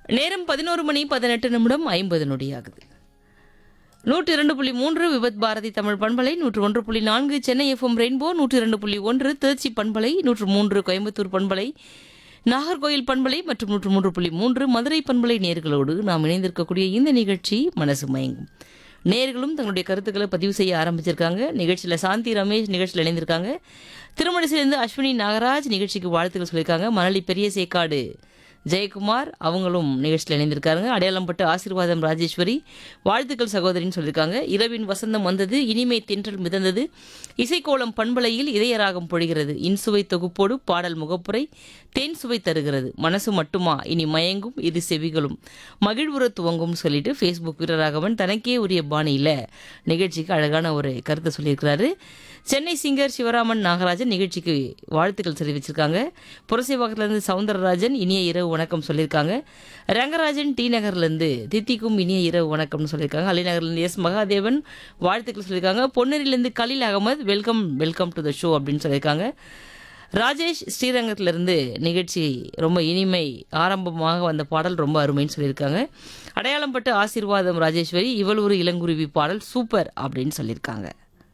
நேரம் பதினோரு மணி பதினெட்டு நிமிடம் ஐம்பது நொடியாகுது நூற்றி இரண்டு புள்ளி மூன்று விபத் பாரதி தமிழ் பண்பலை நூற்று ஒன்று புள்ளி நான்கு சென்னை எஃப்எம் ரெயின்போ நூற்றி இரண்டு புள்ளி ஒன்று திருச்சி பண்பலை நூற்று மூன்று கோயம்புத்தூர் பண்பலை நாகர்கோயில் பண்பலை மற்றும் நூற்று மூன்று புள்ளி மூன்று மதுரை பண்பலை நேர்களோடு நாம் இணைந்திருக்கக்கூடிய இந்த நிகழ்ச்சி மனசு மயங்கும் நேர்களும் தங்களுடைய கருத்துக்களை பதிவு செய்ய ஆரம்பிச்சிருக்காங்க நிகழ்ச்சியில் சாந்தி ரமேஷ் நிகழ்ச்சியில் இணைந்திருக்காங்க திருமணிசிலிருந்து அஸ்வினி நாகராஜ் நிகழ்ச்சிக்கு வாழ்த்துக்கள் சொல்லியிருக்காங்க மணலி பெரிய சேக்காடு ஜெயக்குமார் அவங்களும் நிகழ்ச்சியில் இணைந்திருக்காங்க அடையாளம்பட்டு ஆசீர்வாதம் ராஜேஸ்வரி வாழ்த்துக்கள் சகோதரின்னு சொல்லியிருக்காங்க இரவின் வசந்தம் வந்தது இனிமை தென்றல் மிதந்தது இசைக்கோலம் பண்பலையில் இதயராகம் பொழிகிறது இன்சுவை தொகுப்போடு பாடல் முகப்புரை தேன் சுவை தருகிறது மனசு மட்டுமா இனி மயங்கும் இரு செவிகளும் மகிழ்வுற துவங்கும் சொல்லிட்டு ஃபேஸ்புக் வீரராகவன் தனக்கே உரிய பாணியில் நிகழ்ச்சிக்கு அழகான ஒரு கருத்தை சொல்லியிருக்கிறாரு சென்னை சிங்கர் சிவராமன் நாகராஜன் நிகழ்ச்சிக்கு வாழ்த்துக்கள் தெரிவிச்சிருக்காங்க புரசைவாக்கத்துலேருந்து சவுந்தரராஜன் இனிய இரவு வணக்கம் சொல்லியிருக்காங்க ரங்கராஜன் டி நகர்லேருந்து தித்திக்கும் இனிய இரவு வணக்கம்னு சொல்லியிருக்காங்க அலிநகர்லேருந்து எஸ் மகாதேவன் வாழ்த்துக்கள் சொல்லியிருக்காங்க பொன்னேரியிலேருந்து Khaleel Ahmed welcome welcome to the show அப்படின்னு சொல்லியிருக்காங்க ராஜேஷ் ஸ்ரீரங்கத்திலிருந்து நிகழ்ச்சி ரொம்ப இனிமை ஆரம்பமாக வந்த பாடல் ரொம்ப அருமைன்னு சொல்லியிருக்காங்க அடையாளம் பட்டு ஆசீர்வாதம் ராஜேஸ்வரி இவள் ஒரு இளங்குருவி பாடல் சூப்பர் அப்படின்னு சொல்லியிருக்காங்க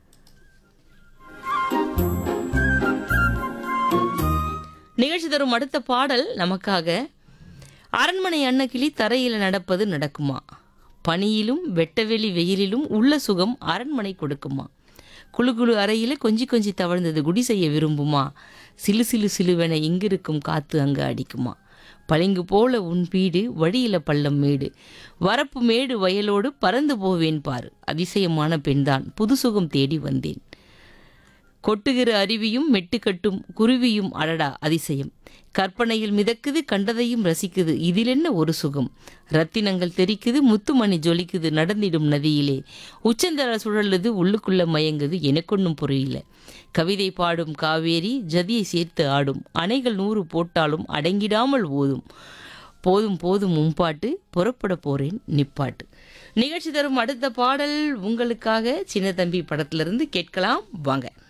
நிகழ்ச்சி தரும் அடுத்த பாடல் நமக்காக அரண்மனை அன்னக்கிளி தரையில் நடப்பது நடக்குமா பனியிலும் வெட்டவெளி வெயிலிலும் உள்ள சுகம் அரண்மனை கொடுக்குமா குழு குழு அறையில கொஞ்சி கொஞ்சி தவழ்ந்தது குடி செய்ய விரும்புமா சிலு சிலு சிலுவென இங்கிருக்கும் காத்து அங்கு அடிக்குமா பளிங்கு போல உன் வீடு வழியில பள்ளம் மேடு வரப்பு மேடு வயலோடு பறந்து போவேன் பார் அதிசயமான பெண்தான் புது சுகம் தேடி வந்தேன் கொட்டுகிற அருவியும் மெட்டுக்கட்டும் குருவியும் அடடா அதிசயம் கற்பனையில் மிதக்குது கண்டதையும் ரசிக்குது இதிலென்ன ஒரு சுகம் ரத்தினங்கள் தெரிக்குது முத்துமணி ஜொலிக்குது நடந்திடும் நதியிலே உச்சந்தர சுழலுது உள்ளுக்குள்ள மயங்குது எனக்கொன்னும் புரியல கவிதை பாடும் காவேரி ஜதியை சேர்த்து ஆடும் அணைகள் நூறு போட்டாலும் அடங்கிடாமல் ஓதும் போதும் போதும் மும்பாட்டு புறப்பட போறேன் நிப்பாட்டு நிகழ்ச்சி தரும் அடுத்த பாடல் உங்களுக்காக சின்ன தம்பி படத்திலிருந்து கேட்கலாம் வாங்க